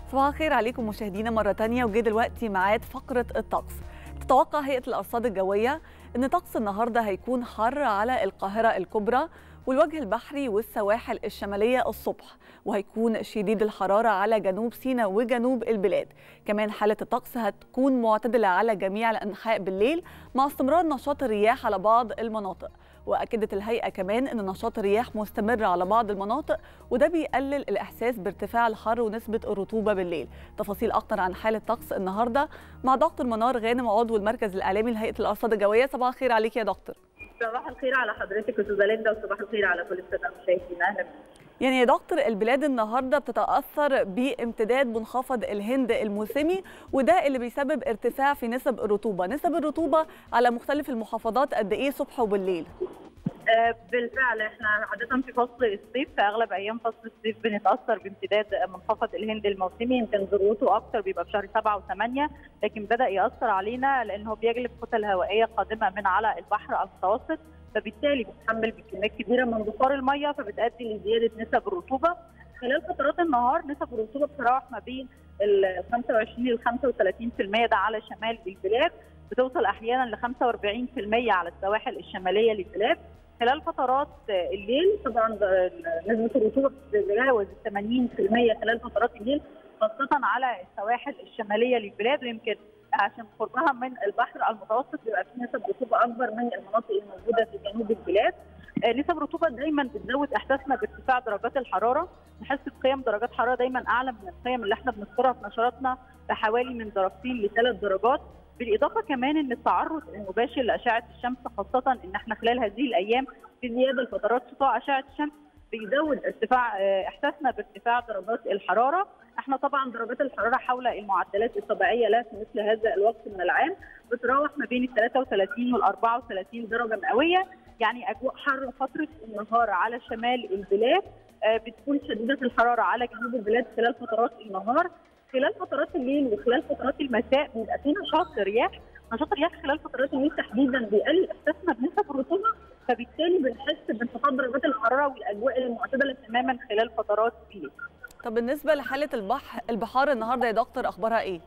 صباح الخير عليكم مشاهدينا مرة تانية وجه دلوقتي ميعاد فقرة الطقس تتوقع هيئة الأرصاد الجوية أن طقس النهاردة هيكون حر على القاهرة الكبرى والوجه البحري والسواحل الشمالية الصبح وهيكون شديد الحرارة على جنوب سيناء وجنوب البلاد كمان حالة الطقس هتكون معتدلة على جميع الأنحاء بالليل مع استمرار نشاط الرياح على بعض المناطق واكدت الهيئه كمان ان نشاط الرياح مستمر على بعض المناطق وده بيقلل الاحساس بارتفاع الحر ونسبه الرطوبه بالليل تفاصيل اكتر عن حاله طقس النهارده مع دكتور منار غانم عضو المركز الاعلامي لهيئه الارصاد الجويه صباح الخير عليك يا دكتور صباح الخير على حضرتك استاذه ليندا وصباح الخير على كل الساده المشاهدين اهلا بك يعني يا دكتور البلاد النهارده بتتاثر بامتداد منخفض الهند الموسمي وده اللي بيسبب ارتفاع في نسب الرطوبه نسب الرطوبه على مختلف المحافظات قد ايه صبح وبالليل آه، بالفعل احنا عاده في فصل الصيف في اغلب ايام فصل الصيف بنتاثر بامتداد منخفض الهند الموسمي يمكن ذروته اكثر بيبقى في شهر 7 و8 لكن بدا ياثر علينا لانه بيجلب كتل هوائيه قادمه من على البحر المتوسط فبالتالي بتحمل بكميات كبيره من بخار الميه فبتؤدي لزياده نسب الرطوبه خلال فترات النهار نسب الرطوبه بتتراوح ما بين ال 25 ل 35% ده على شمال البلاد بتوصل احيانا ل 45% على السواحل الشماليه للبلاد خلال فترات الليل طبعا نسبه الرطوبه بتتجاوز 80% خلال فترات الليل خاصه على السواحل الشماليه للبلاد ويمكن عشان قربها من البحر المتوسط بيبقى في نسب رطوبه اكبر من المناطق الموجوده في جنوب البلاد نسب الرطوبه دايما بتزود احساسنا بارتفاع درجات الحراره نحس بقيم درجات حراره دايما اعلى من القيم اللي احنا بنذكرها في نشراتنا بحوالي من درجتين لثلاث درجات بالاضافه كمان ان التعرض المباشر لاشعه الشمس خاصه ان احنا خلال هذه الايام في زياده لفترات سطوع اشعه الشمس بيزود ارتفاع احساسنا بارتفاع درجات الحراره احنا طبعا درجات الحراره حول المعدلات الطبيعيه لا في مثل هذا الوقت من العام بتراوح ما بين ال 33 وال 34 درجه مئويه يعني اجواء حر فتره النهار على شمال البلاد بتكون شديده الحراره على جنوب البلاد خلال فترات النهار خلال فترات الليل وخلال فترات المساء بيبقى في نشاط رياح نشاط الرياح خلال فترات الليل تحديدا بيقلل احساسنا بنسب الرطوبه فبالتالي بنحس بانخفاض درجات الحراره والاجواء المعتدله تماما خلال فترات الليل. طب بالنسبه لحاله البحر البحار النهارده يا دكتور اخبارها ايه؟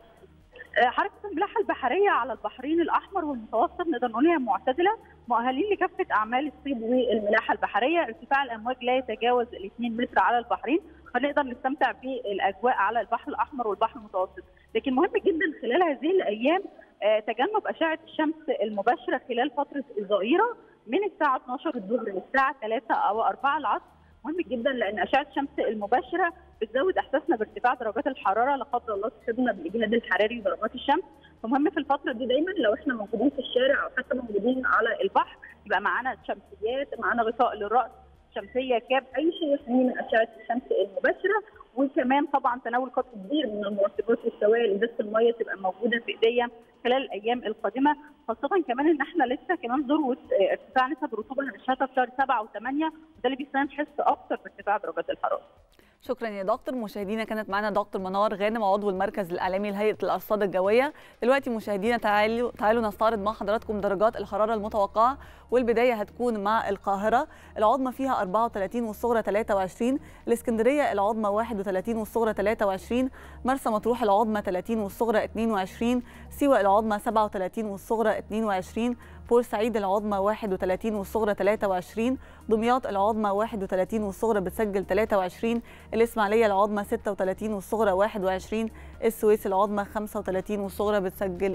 حركه الملاحه البحريه على البحرين الاحمر والمتوسط نقدر نقول هي معتدله مؤهلين لكافه اعمال الصيد والملاحه البحريه ارتفاع الامواج لا يتجاوز ال 2 متر على البحرين فنقدر نستمتع بالاجواء على البحر الاحمر والبحر المتوسط لكن مهم جدا خلال هذه الايام تجنب اشعه الشمس المباشره خلال فتره الظهيره من الساعه 12 الظهر للساعه 3 او 4 العصر مهم جدا لان اشعه الشمس المباشره بتزود احساسنا بارتفاع درجات الحراره لا قدر الله تصيبنا بالاجهاد الحراري ودرجات الشمس فمهم في الفتره دي دايما لو احنا موجودين في الشارع او حتى موجودين على البحر يبقى معانا شمسيات معانا غطاء للراس شمسيه كاب اي شيء يحمي من اشعه الشمس المباشره وكمان طبعا تناول قدر كبير من المرطبات والسوائل ازازه الميه تبقى موجوده في ايديا خلال الايام القادمه خاصه كمان ان احنا لسه كمان ذروه ارتفاع نسب الرطوبه هنشهدها في شهر 7 و8 وده اللي بيخلينا نحس اكثر بارتفاع درجات الحراره. شكرا يا دكتور مشاهدينا كانت معنا دكتور منار غانم عضو المركز الاعلامي لهيئه الارصاد الجويه دلوقتي مشاهدينا تعالوا تعالوا نستعرض مع حضراتكم درجات الحراره المتوقعه والبدايه هتكون مع القاهره العظمى فيها 34 والصغرى 23 الاسكندريه العظمى 31 والصغرى 23 مرسى مطروح العظمى 30 والصغرى 22 سيوه العظمى 37 والصغرى 22 بورسعيد العظمى 31 والصغرى 23 دمياط العظمى 31 والصغرى بتسجل 23 الإسماعيلية العظمى 36 والصغرى 21 السويس العظمى 35 والصغرى بتسجل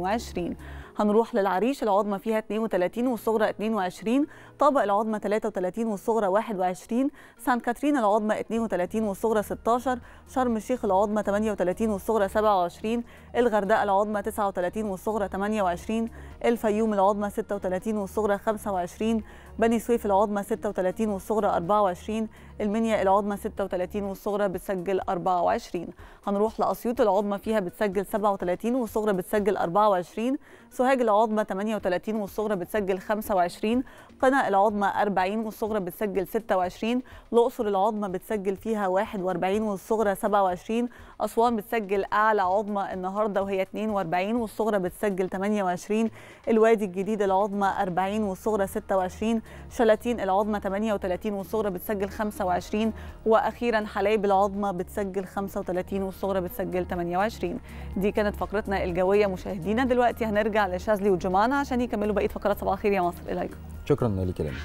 22 هنروح للعريش العظمى فيها 32 والصغرى 22 طابق العظمى 33 والصغرى 21 سان كاترين العظمى 32 والصغرى 16 شرم الشيخ العظمى 38 والصغرى 27 الغردقه العظمى 39 والصغرى 28 الفيوم العظمى 36 والصغرى 25 بني سويف العظمى 36 والصغرى 24 المنيا العظمى 36 والصغرى بتسجل 24 هنروح لاسيوط العظمى فيها بتسجل 37 والصغرى بتسجل 24 سوهاج العظمى 38 والصغرى بتسجل 25 قنا العظمى 40 والصغرى بتسجل 26 الاقصر العظمى بتسجل فيها 41 والصغرى 27 اسوان بتسجل اعلى عظمى النهارده وهي 42 والصغرى بتسجل 28 الوادي الجديد العظمى 40 والصغرى 26 شلاتين العظمى 38 والصغرى بتسجل 25 واخيرا حلايب العظمى بتسجل 35 والصغرى بتسجل 28 دي كانت فقرتنا الجويه مشاهدينا دلوقتي هنرجع لشاذلي وجمانه عشان يكملوا بقيه فقرات صباح الخير يا مصر اليكم شكرا لك يا